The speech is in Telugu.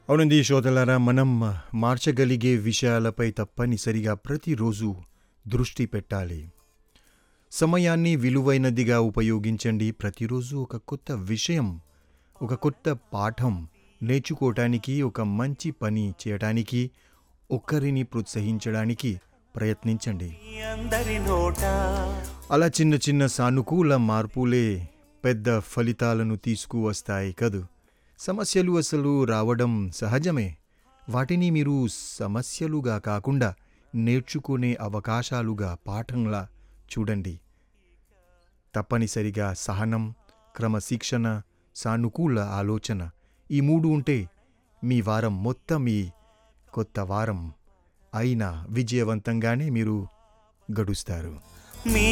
అవునండి శ్రోతలారా మనం మార్చగలిగే విషయాలపై తప్పనిసరిగా ప్రతిరోజు దృష్టి పెట్టాలి సమయాన్ని విలువైనదిగా ఉపయోగించండి ప్రతిరోజు ఒక కొత్త విషయం ఒక కొత్త పాఠం నేర్చుకోవటానికి ఒక మంచి పని చేయటానికి ఒక్కరిని ప్రోత్సహించడానికి ప్రయత్నించండి అందరి నోట అలా చిన్న చిన్న సానుకూల మార్పులే పెద్ద ఫలితాలను తీసుకువస్తాయి కదూ సమస్యలు అసలు రావడం సహజమే వాటిని మీరు సమస్యలుగా కాకుండా నేర్చుకునే అవకాశాలుగా పాఠంలా చూడండి తప్పనిసరిగా సహనం క్రమశిక్షణ సానుకూల ఆలోచన ఈ మూడు ఉంటే మీ వారం మొత్తం ఈ కొత్త వారం అయినా విజయవంతంగానే మీరు గడుస్తారు మీ